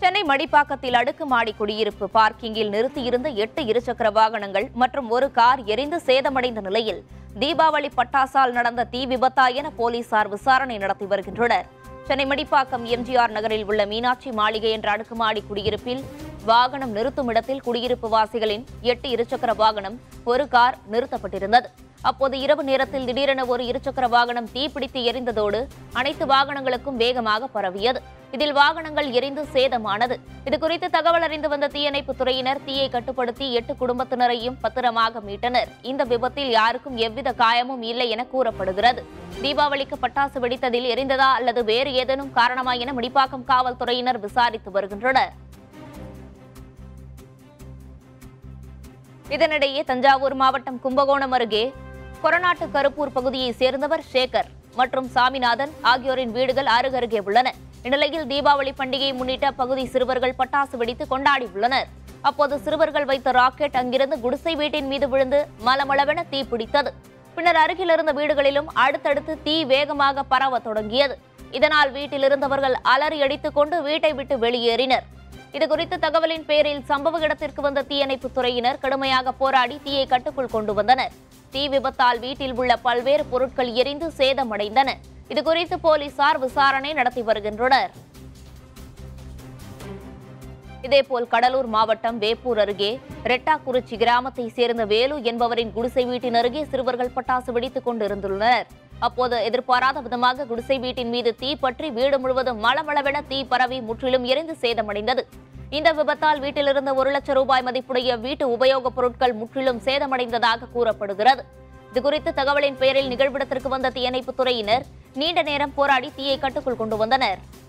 சென்னை மடிப்பாக்கத்தில் அடுக்குமாடி குடியிருப்பு பார்க்கிங்கில் நிறுத்தியிருந்த எட்டு இருசக்கர வாகனங்கள் மற்றும் ஒரு கார் எரிந்து சேதமடைந்த நிலையில் தீபாவளி பட்டாசால் நடந்த தீ விபத்தா என போலீசார் விசாரணை நடத்தி வருகின்றனர் சென்னை மடிப்பாக்கம் எம்ஜிஆர் நகரில் உள்ள மீனாட்சி மாளிகை என்ற அடுக்குமாடி குடியிருப்பில் வாகனம் நிறுத்தும் இடத்தில் குடியிருப்பு வாசிகளின் எட்டு இருசக்கர வாகனம் ஒரு கார் நிறுத்தப்பட்டிருந்தது அப்போது இரவு நேரத்தில் திடீரென ஒரு இருசக்கர வாகனம் தீப்பிடித்து எரிந்ததோடு அனைத்து வாகனங்களுக்கும் வேகமாக பரவியது இதில் வாகனங்கள் எரிந்து சேதமானது இதுகுறித்து தகவல் அறிந்து வந்த தீயணைப்புத் துறையினர் தீயை கட்டுப்படுத்தி எட்டு குடும்பத்தினரையும் பத்திரமாக மீட்டனர் இந்த விபத்தில் யாருக்கும் எவ்வித காயமும் இல்லை என கூறப்படுகிறது தீபாவளிக்கு பட்டாசு வெடித்ததில் எரிந்ததா அல்லது வேறு ஏதேனும் காரணமா என முடிப்பாக்கம் காவல்துறையினர் விசாரித்து வருகின்றனர் இதனிடையே தஞ்சாவூர் மாவட்டம் கும்பகோணம் அருகே கொரநாட்டு கருப்பூர் பகுதியைச் சேர்ந்தவர் சேகர் மற்றும் சாமிநாதன் ஆகியோரின் வீடுகள் அருகருகே உள்ளன இந்நிலையில் தீபாவளி பண்டிகையை முன்னிட்டு அப்பகுதி சிறுவர்கள் பட்டாசு வெடித்து கொண்டாடி உள்ளனர் அப்போது சிறுவர்கள் வைத்த ராக்கெட் அங்கிருந்து குடிசை வீட்டின் மீது விழுந்து மலமளவென தீ பிடித்தது பின்னர் அருகில் இருந்த வீடுகளிலும் அடுத்தடுத்து தீ வேகமாக பரவ தொடங்கியது இதனால் வீட்டில் இருந்தவர்கள் அலறி அடித்துக் கொண்டு வீட்டை விட்டு வெளியேறினர் இதுகுறித்து தகவலின் பேரில் சம்பவ இடத்திற்கு வந்த தீயணைப்புத் துறையினர் கடுமையாக போராடி தீயை கட்டுக்குள் கொண்டு வந்தனர் தீ விபத்தால் வீட்டில் உள்ள பல்வேறு பொருட்கள் எரிந்து சேதமடைந்தன இதுகுறித்து போலீசார் விசாரணை நடத்தி வருகின்றனர் இதேபோல் கடலூர் மாவட்டம் வேப்பூர் அருகே ரெட்டாக்குறிச்சி கிராமத்தை சேர்ந்த வேலு என்பவரின் குடிசை வீட்டின் அருகே சிறுவர்கள் பட்டாசு வெடித்துக் கொண்டிருந்துள்ளனர் அப்போது எதிர்பாராத விதமாக குடிசை வீட்டின் மீது தீ பற்றி வீடு முழுவதும் மளமளவென தீ பரவி முற்றிலும் எரிந்து சேதமடைந்தது இந்த விபத்தால் வீட்டிலிருந்த ஒரு லட்சம் ரூபாய் மதிப்புடைய வீட்டு உபயோகப் பொருட்கள் முற்றிலும் சேதமடைந்ததாக கூறப்படுகிறது இதுகுறித்து தகவலின் பெயரில் நிகழ்விடத்திற்கு வந்த தீயணைப்புத் துறையினர் நீண்ட நேரம் போராடி தீயை கட்டுக்குள் கொண்டு வந்தனர்